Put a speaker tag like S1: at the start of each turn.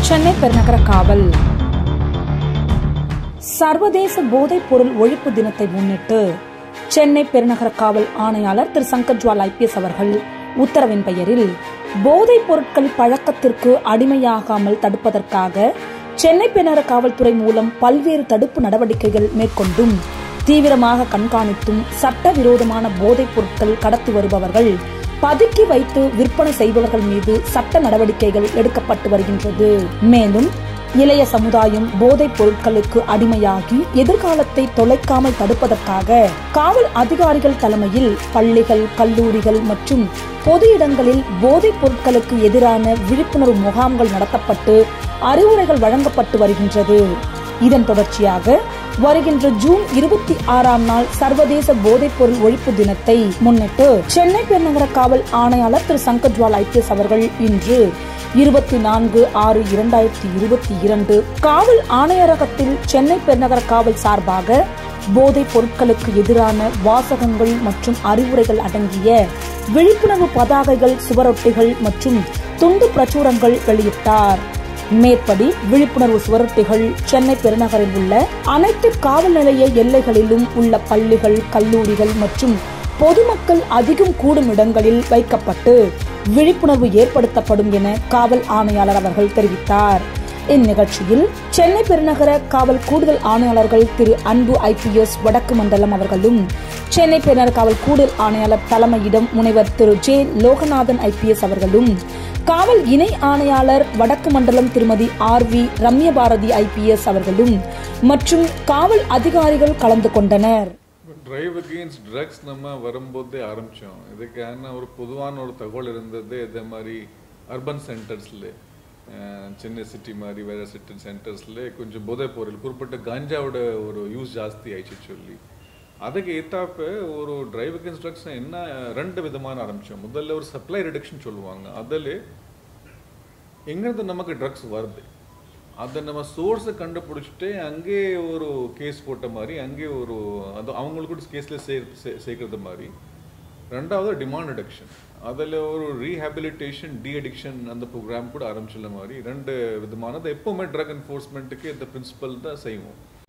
S1: சென்னை பெருநகர காவல் சர்வதேச போதைப் பொருள் ஒழிப்பு தினத்தை முன்னிட்டு சென்னை பெருநகர காவல் ஆணையாளர் திரு சங்கர் ஜுவால் ஐபிஎஸ் அவர்கள் உத்தரவின் பெயரில் போதைப் பொருட்கள் பழக்கத்திற்கு அடிமையாகாமல் தடுப்பதற்காக சென்னை பெருநகர காவல்துறை மூலம் பல்வேறு தடுப்பு நடவடிக்கைகள் மேற்கொண்டும் தீவிரமாக கண்காணித்தும் சட்டவிரோதமான போதைப் பொருட்கள் கடத்தி வருபவர்கள் பதுக்கி வைத்து விற்பனை செய்பவர்கள் மீது சட்ட நடவடிக்கைகள் எடுக்கப்பட்டு வருகின்றது மேலும் இளைய சமுதாயம் போதைப் பொருட்களுக்கு அடிமையாகி எதிர்காலத்தை தொலைக்காமல் தடுப்பதற்காக காவல் அதிகாரிகள் தலைமையில் பள்ளிகள் கல்லூரிகள் மற்றும் பொது இடங்களில் போதைப் பொருட்களுக்கு எதிரான விழிப்புணர்வு முகாம்கள் நடத்தப்பட்டு அறிவுரைகள் வழங்கப்பட்டு வருகின்றது இதன் தொடர்ச்சியாக வருகின்ற ஜூன் இருபத்தி ஆறாம் நாள் சர்வதேச போதைப் பொருள் ஒழிப்பு தினத்தை முன்னிட்டு சென்னை பெருநகர காவல் ஆணையாளர் திரு சங்கர் ஜுவால் ஐபிஎஸ் அவர்கள் இன்று இருபத்தி நான்கு ஆறு இரண்டாயிரத்தி இருபத்தி இரண்டு காவல் ஆணையரகத்தில் சென்னை பெருநகர காவல் சார்பாக போதைப் பொருட்களுக்கு எதிரான வாசகங்கள் மற்றும் அறிவுரைகள் அடங்கிய விழிப்புணர்வு பதாகைகள் சுவரொட்டிகள் மற்றும் துண்டு பிரச்சுரங்கள் வெளியிட்டார் மேற்படி விழிப்புணர்வு சுவரொட்டிகள் சென்னை பெருநகரில் உள்ள அனைத்து காவல் நிலைய எல்லைகளிலும் உள்ள பள்ளிகள் கல்லூரிகள் மற்றும் பொதுமக்கள் அதிகம் கூடும் இடங்களில் வைக்கப்பட்டு விழிப்புணர்வு ஏற்படுத்தப்படும் என காவல் ஆணையாளர் அவர்கள் தெரிவித்தார் இந்நிகழ்ச்சியில் சென்னை பெருநகர காவல் கூடுதல் ஆணையாளர்கள் திரு அன்பு ஐபிஎஸ் வடக்கு மண்டலம் அவர்களும் சென்னை பெருநகர காவல் கூடுதல் ஆணையாளர் தலைமையிடம் முனைவர் திரு ஜே லோகநாதன் ஐபிஎஸ் அவர்களும் காவல் இணை ஆணையாளர் வடக்கு மண்டலம் திருமதி ஆர் வி ரம்யபாரதி ஐபிஎஸ் அவர்களும் மற்றும் காவல் அதிகாரிகள் கலந்து கொண்டனர்
S2: ட்ரைவ் அகெயின்ஸ்ட் ட்ரக்ஸ் நம்ம வரும்போதே ஆரம்பித்தோம் இதுக்கான ஒரு பொதுவான ஒரு தகவல் இருந்தது இதே மாதிரி அர்பன் சென்டர்ஸில் சென்னை சிட்டி மாதிரி வேறு சிட்டி சென்டர்ஸில் கொஞ்சம் போதைப் பொருள் குறிப்பிட்ட கஞ்சாவோட ஒரு யூஸ் ஜாஸ்தி ஆயிடுச்சு சொல்லி அதுக்கு ஏத்தாப்ப ஒரு ட்ரைவ் அகேன்ஸ்ட் ட்ரக்ஸ் என்ன ரெண்டு விதமான ஆரம்பித்தோம் முதல்ல ஒரு சப்ளை ரிடக்ஷன் சொல்லுவாங்க அதில் எங்கேருந்து நமக்கு ட்ரக்ஸ் வருது அதை நம்ம சோர்ஸை கண்டுபிடிச்சிட்டு அங்கே ஒரு கேஸ் போட்ட மாதிரி அங்கே ஒரு அது அவங்களுக்கு கூட கேஸில் சே சேர்க்கறது மாதிரி ரெண்டாவது டிமாண்ட் ரிடக்ஷன் அதில் ஒரு ரீஹாபிலிட்டேஷன் டி அடிக்ஷன் அந்த ப்ரோக்ராம் கூட ஆரம்பிச்சுள்ள மாதிரி ரெண்டு விதமானது எப்போவுமே ட்ரக் என்ஃபோர்ஸ்மெண்ட்டுக்கு இந்த பிரின்சிபல் தான் செய்வோம்